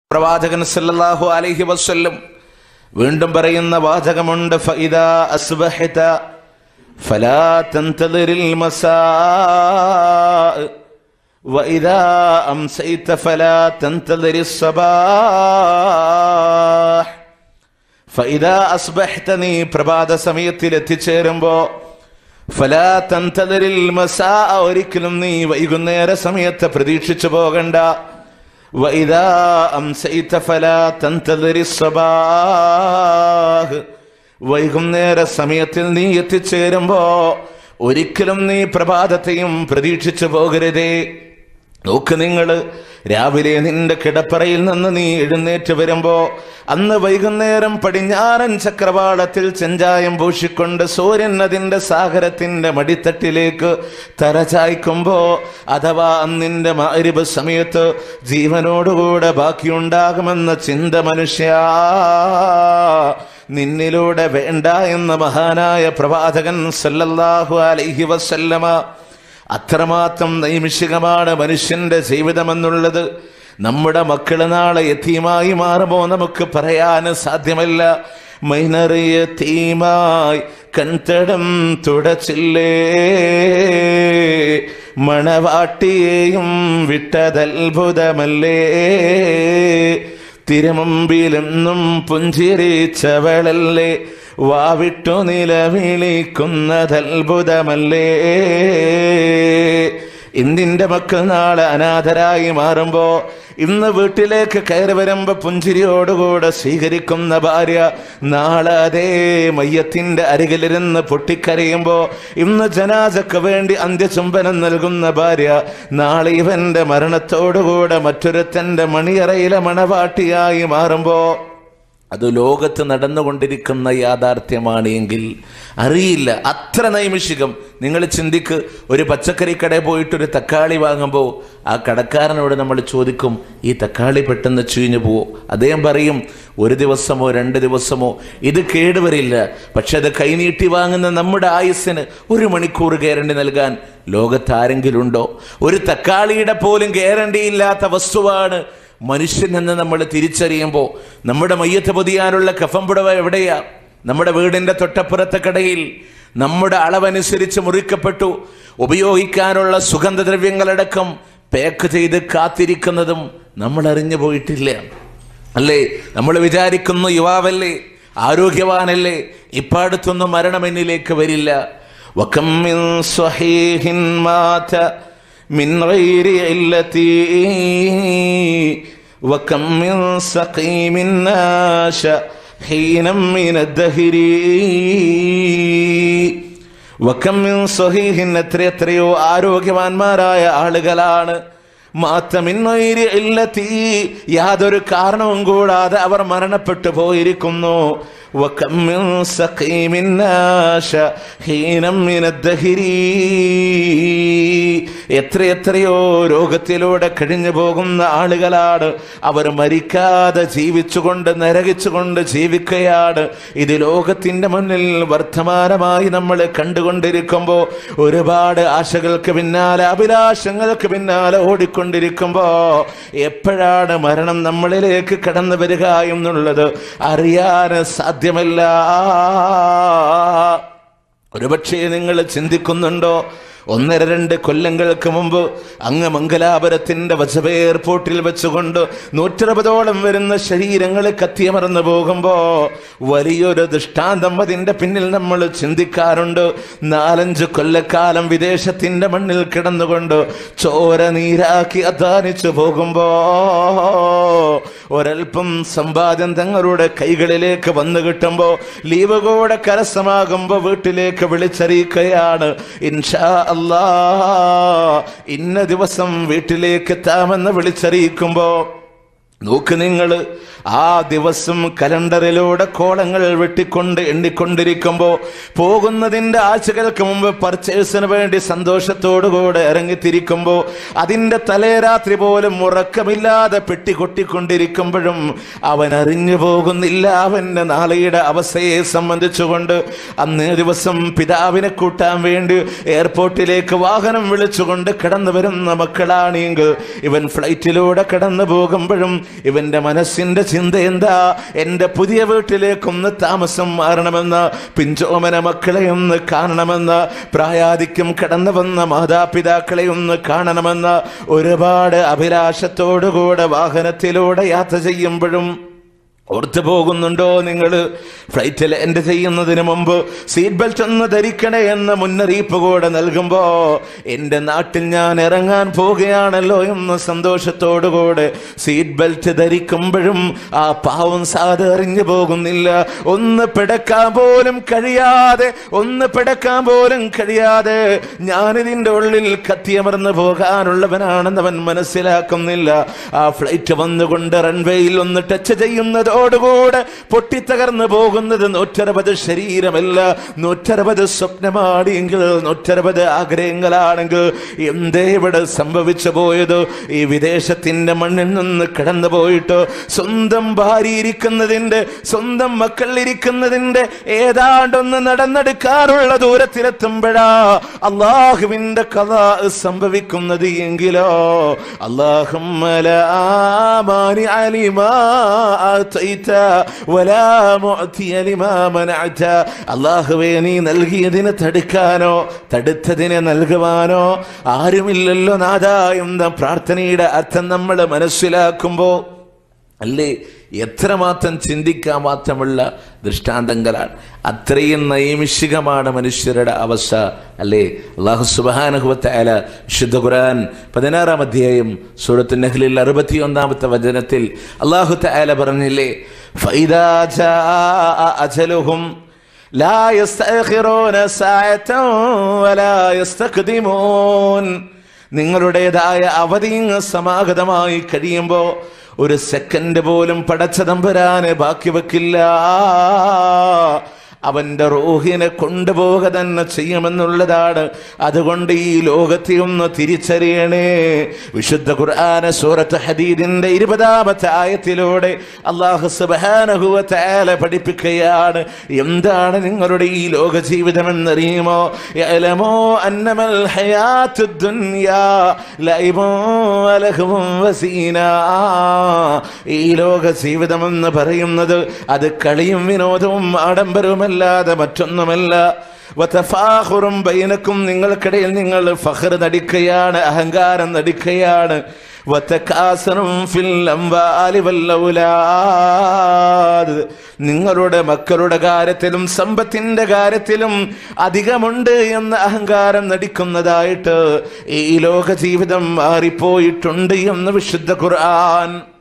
പ്രവാചകൻ സല്ലല്ലാഹു അലൈഹി വസല്ലം വീണ്ടും പറയുന്ന വാചകമുണ്ട് ഫഇദാ അസ്ബഹത ഫലാ തന്തളിരിൽ മസാ وإذا أمسيت فلا تنتظر الصباح فإذا أصبحت നീ പ്രഭാത സമയത്തിൽ എത്തിച്ചേരുമ്പോ ഫലാ തന്തളിരിൽ മസാ ഒരിക്കലും നീ വൈകുന്നേര സമയത്ത് പ്രതീക്ഷിച്ചു പോകണ്ട وإذا أمسيت فلا تنتظر الصباح വൈകുന്നേര സമയത്തിൽ നീ എത്തിച്ചേരുമ്പോ ഒരിക്കലും നീ പ്രഭാതത്തെയും പ്രതീക്ഷിച്ചു പോകരുതേ നോക്ക് നിങ്ങൾ രാവിലെ നിന്റെ കിടപ്പറയിൽ നിന്ന് നീ എഴുന്നേറ്റ് വരുമ്പോ അന്ന് വൈകുന്നേരം പടിഞ്ഞാറൻ ചക്രവാളത്തിൽ ചെഞ്ചായം പൂശിക്കൊണ്ട് സൂര്യൻ അതിന്റെ സാഗരത്തിന്റെ മടിത്തട്ടിലേക്ക് തരചായ്ക്കുമ്പോ അഥവാ അന്നിന്റെ മാരിബ് സമയത്ത് ജീവനോടുകൂടെ ബാക്കിയുണ്ടാകുമെന്ന ചിന്ത മനുഷ്യ നിന്നിലൂടെ വേണ്ട എന്ന മഹാനായ പ്രവാചകൻ സല്ലല്ലാഹു അലൈഹി വസല്ലമ അത്രമാത്രം നൈമിഷികമാണ് മനുഷ്യന്റെ ജീവിതമെന്നുള്ളത് നമ്മുടെ മക്കള് നാളെ യത്തീമായി മാറുമോ നമുക്ക് പറയാൻ സാധ്യമല്ല മൈനറിയ തീമായി കൺതടം തുടച്ചില്ലേ മണവാട്ടിയെയും വിട്ടതത്ഭുതമല്ലേ തിരുമുമ്പിലെന്നും പുഞ്ചിരിച്ചവളല്ലേ വാവിട്ടു നിലവിളിക്കുന്നതത്ഭുതമല്ലേ ഇന്നിന്റെ മക്കൾ നാളെ അനാഥരായി മാറുമ്പോ ഇന്ന് വീട്ടിലേക്ക് കയറി വരുമ്പോ പുഞ്ചിരിയോടുകൂടെ സ്വീകരിക്കുന്ന ഭാര്യ നാളെ അതേ മയ്യത്തിന്റെ അരികിലിരുന്ന് പൊട്ടിക്കരയുമ്പോ ഇന്ന് ജനാസക്ക് വേണ്ടി അന്ത്യചുംബനം നൽകുന്ന ഭാര്യ നാളെ ഇവന്റെ മരണത്തോടുകൂടെ മറ്റൊരുത്തന്റെ മണിയറയിലെ മണവാട്ടിയായി മാറുമ്പോ അത് ലോകത്ത് നടന്നുകൊണ്ടിരിക്കുന്ന യാഥാർത്ഥ്യമാണ് എങ്കിൽ അറിയില്ല അത്ര നൈമിഷികം നിങ്ങൾ ചിന്തിക്ക് ഒരു പച്ചക്കറി കടയിൽ പോയിട്ട് ഒരു തക്കാളി വാങ്ങുമ്പോൾ ആ കടക്കാരനോട് നമ്മൾ ചോദിക്കും ഈ തക്കാളി പെട്ടെന്ന് ചീഞ്ഞു പോവോ അദ്ദേഹം പറയും ഒരു ദിവസമോ രണ്ട് ദിവസമോ ഇത് കേടുവരില്ല പക്ഷെ അത് കൈനീട്ടി വാങ്ങുന്ന നമ്മുടെ ആയുസ്സിന് ഒരു മണിക്കൂർ ഗ്യാരണ്ടി നൽകാൻ ലോകത്ത് ആരെങ്കിലും ഉണ്ടോ ഒരു തക്കാളിയുടെ പോലും ഗ്യാരണ്ടി ഇല്ലാത്ത വസ്തുവാണ് മനുഷ്യൻ എന്ന് നമ്മൾ തിരിച്ചറിയുമ്പോൾ നമ്മുടെ മയ്യത്ത് പൊതിയാനുള്ള കഫം പുടവ എവിടെയാ നമ്മുടെ വീടിന്റെ തൊട്ടപ്പുറത്തെ കടയിൽ നമ്മുടെ അളവനുസരിച്ച് മുറിക്കപ്പെട്ടു ഉപയോഗിക്കാനുള്ള സുഗന്ധദ്രവ്യങ്ങളടക്കം പാക്ക് ചെയ്ത് കാത്തിരിക്കുന്നതും നമ്മൾ അറിഞ്ഞു പോയിട്ടില്ല അല്ലേ നമ്മൾ വിചാരിക്കുന്നു യുവാവല്ലേ ആരോഗ്യവാനല്ലേ ഇപ്പാടത്തൊന്നും മരണം എന്നിലേക്ക് വരില്ല വകം മിൻ സ്വഹീഹിൻ മാത من غير علتي وكم من سقيم ناش حينا من الدهر വക്കം മിൻ സ്വഹീഹിൻ എത്ര എത്രയോ ആരോഗ്യവാന്മാരായ ആളുകളാണ് മാത്തമിന്നൊരു ഇല്ലത്തി യാതൊരു കാരണവും കൂടാതെ അവർ മരണപ്പെട്ടു പോയിരിക്കുന്നു വക്കം മിൻ സഖീമിൻ നാശ ഹീനം മിന ദഹിരീ എത്രയെത്രയോ രോഗത്തിലൂടെ കഴിഞ്ഞു പോകുന്ന ആളുകളാണ് അവർ മരിക്കാതെ ജീവിച്ചുകൊണ്ട് നരകിച്ചുകൊണ്ട് ജീവിക്കുകയാണ് ഇത് ലോകത്തിന്റെ മുന്നിൽ വർത്തമാനമായി നമ്മൾ കണ്ടുകൊണ്ടിരിക്കുമ്പോൾ ഒരുപാട് ആശകൾക്ക് പിന്നാലെ അഭിലാഷങ്ങൾക്ക് പിന്നാലെ ഓടിക്കൊണ്ടിരിക്കുമ്പോ എപ്പോഴാണ് മരണം നമ്മളിലേക്ക് കടന്നു വരിക എന്നുള്ളത് അറിയാൻ സാധ്യമല്ല ഒരുപക്ഷെ നിങ്ങൾ ചിന്തിക്കുന്നുണ്ടോ ഒന്നര രണ്ട് കൊല്ലങ്ങൾക്ക് മുമ്പ് അങ്ങ് മംഗലാപുരത്തിന്റെ വജബ എയർപോർട്ടിൽ വെച്ചുകൊണ്ട് നൂറ്ററുപതോളം വരുന്ന ശരീരങ്ങൾ കത്തിയമറന്നു പോകുമ്പോ വലിയൊരു ദൃഷ്ടാന്തം അതിന്റെ പിന്നിൽ നമ്മൾ ചിന്തിക്കാറുണ്ട് നാലഞ്ച് കൊല്ലക്കാലം വിദേശത്തിന്റെ മണ്ണിൽ കിടന്നുകൊണ്ട് ചോര നീരാക്കി അധ്വാനിച്ചു പോകുമ്പോ ഒരൽപ്പം സമ്പാദ്യം തങ്ങളുടെ കൈകളിലേക്ക് വന്നു കിട്ടുമ്പോ ലീവ് കൂടെ കരസ്ഥമാകുമ്പോ വീട്ടിലേക്ക് വിളിച്ചറിയിക്കുകയാണ് ഇൻഷാ അല്ലാ ഇന്ന ദിവസം വീട്ടിലേക്ക് എത്താമെന്ന് വിളിച്ചറിയിക്കുമ്പോ നോക്ക് നിങ്ങൾ ആ ദിവസം കലണ്ടറിലൂടെ കോളങ്ങൾ വെട്ടിക്കൊണ്ട് എണ്ണിക്കൊണ്ടിരിക്കുമ്പോൾ പോകുന്നതിൻ്റെ ആഴ്ചകൾക്ക് മുമ്പ് പർച്ചേസിന് വേണ്ടി സന്തോഷത്തോടുകൂടെ ഇറങ്ങിത്തിരിക്കുമ്പോൾ അതിൻ്റെ തലേരാത്രി പോലും ഉറക്കമില്ലാതെ പെട്ടി കൊട്ടിക്കൊണ്ടിരിക്കുമ്പോഴും അവൻ അറിഞ്ഞു പോകുന്നില്ല അവൻ്റെ നാളെയുടെ അവസ്ഥയെ സംബന്ധിച്ചുകൊണ്ട് അന്നേ ദിവസം പിതാവിനെ കൂട്ടാൻ വേണ്ടി എയർപോർട്ടിലേക്ക് വാഹനം വിളിച്ചുകൊണ്ട് കടന്നു വരുന്ന മക്കളാണെങ്കിൽ ഇവൻ ഫ്ലൈറ്റിലൂടെ കടന്നു പോകുമ്പോഴും ഇവന്റെ മനസ്സിന്റെ ചിന്ത എന്താ എന്റെ പുതിയ വീട്ടിലേക്കൊന്ന് താമസം മാറണമെന്ന് പിഞ്ചോമന മക്കളെ ഒന്ന് കാണണമെന്ന് പ്രായാധിക്യം കടന്നു വന്ന മാതാപിതാക്കളെ ഒന്ന് കാണണമെന്ന് ഒരുപാട് അഭിലാഷത്തോടുകൂടെ വാഹനത്തിലൂടെ യാത്ര ചെയ്യുമ്പോഴും ഓർത്തു പോകുന്നുണ്ടോ നിങ്ങൾ ഫ്ലൈറ്റിൽ എൻ്റെ ചെയ്യുന്നതിന് മുമ്പ് സീറ്റ് ബെൽറ്റ് ഒന്ന് ധരിക്കണേ എന്ന മുന്നറിയിപ്പ് കൂടെ നൽകുമ്പോ എൻ്റെ നാട്ടിൽ ഞാൻ ഇറങ്ങാൻ പോവുകയാണല്ലോ എന്ന സന്തോഷത്തോടുകൂടെ സീറ്റ് ബെൽറ്റ് ധരിക്കുമ്പോഴും ആ പാവം സാധ അറിഞ്ഞു പോകുന്നില്ല ഒന്ന് പിടക്കാൻ പോലും കഴിയാതെ ഒന്ന് പിടക്കാൻ പോലും കഴിയാതെ ഞാനിതിൻ്റെ ഉള്ളിൽ കത്തിയമർന്ന് പോകാനുള്ളവനാണെന്ന് അവൻ മനസ്സിലാക്കുന്നില്ല ആ ഫ്ലൈറ്റ് വന്നുകൊണ്ട് റൺവേയിൽ ഒന്ന് ടച്ച് ചെയ്യുന്നത് അതോടുകൂടെ പൊട്ടിത്തകർന്നു പോകുന്നത് നൂറ്ററുപത് ശരീരമല്ല നൂറ്ററുപത് സ്വപ്നമാണ് എങ്കിൽ നൂറ്ററുപത് ആഗ്രഹങ്ങളാണെങ്കിൽ എന്തേ ഇവിടെ സംഭവിച്ചു പോയത് ഈ വിദേശത്തിന്റെ മണ്ണിൽ നിന്ന് കടന്നു പോയിട്ട് സ്വന്തം ഭാര്യ ഇരിക്കുന്നതിന്റെ സ്വന്തം മക്കൾ ഇരിക്കുന്നതിന്റെ ഏതാണ്ടൊന്ന് നടന്നെടുക്കാറുള്ള ദൂരത്തിലെത്തുമ്പോഴാ അള്ളാഹുവിന്റെ കഥ സംഭവിക്കുന്നത് എങ്കിലോ അള്ളാഹും അള്ളാഹുവേ നീ നൽകിയതിനെ തടുക്കാനോ തടുത്തതിനെ നൽകുവാനോ ആരുമില്ലല്ലോ നാഥ എന്ന പ്രാർത്ഥനയുടെ അർത്ഥം നമ്മൾ മനസ്സിലാക്കുമ്പോ അല്ലേ എത്രമാത്രം ചിന്തിക്കാൻ മാത്രമുള്ള ദൃഷ്ടാന്തങ്ങളാണ് അത്രയും നൈമിഷികമാണ് മനുഷ്യരുടെ അവസ്ഥ അല്ലേ അള്ളാഹു സുബാനുഹുവത്തായ വിശുദ്ധ ഖുർആൻ പതിനാറാം അധ്യായം സൂറത്ത് നഹ്ലിൽ അറുപത്തിയൊന്നാമത്തെ വചനത്തിൽ അള്ളാഹു തായാല പറഞ്ഞില്ലേ ഫൈദാ ജാഅ അജലുഹും لا يستأخرون ساعة ولا يستقدمون നിങ്ങളുടേതായ അവധി സമാഗതമായി കഴിയുമ്പോ ഒരു സെക്കൻഡ് പോലും പടച്ച തമ്പുരാന് ബാക്കി വെക്കില്ല അവന്റെ റൂഹിനെ കൊണ്ടുപോക തന്നെ ചെയ്യുമെന്നുള്ളതാണ് അതുകൊണ്ട് ഈ ലോകത്തെ ഒന്ന് തിരിച്ചറിയണേ വിശുദ്ധ ഖുർആന സൂറത്ത് ഹദീദിന്റെ ഇരുപതാമത്തെ ആയത്തിലൂടെ അള്ളാഹു സുബ്ഹാനഹു തആല പഠിപ്പിക്കുകയാണ് എന്താണ് നിങ്ങളുടെ ഈ ലോക ജീവിതം എന്നറിയുമോ യഅലമോ അന്നമൽ ഹയാത്തു ദുനിയാ ലൈബും വലഹും വസീനാ ഈ ലോക ജീവിതം എന്ന് പറയുന്നത് അത് കളിയും വിനോദവും ആഡംബരവുമല്ലാതെ മറ്റൊന്നുമല്ല വതഫാഖുറും ബൈനക്കും നിങ്ങൾക്കിടയിൽ നിങ്ങൾ ഫഖർ നടിക്കുകയാണ് അഹങ്കാരം നടിക്കുകയാണ് വതകാസറും ഫിൽ അംവാലി വല്ലൗലാദ് നിങ്ങളുടെ മക്കളുടെ കാര്യത്തിലും സമ്പത്തിന്റെ കാര്യത്തിലും അധികമുണ്ട് എന്ന അഹങ്കാരം നടിക്കുന്നതായിട്ട് ഈ ലോക ജീവിതം മാറിപ്പോയിട്ടുണ്ട് എന്ന് വിശുദ്ധ ഖുർആൻ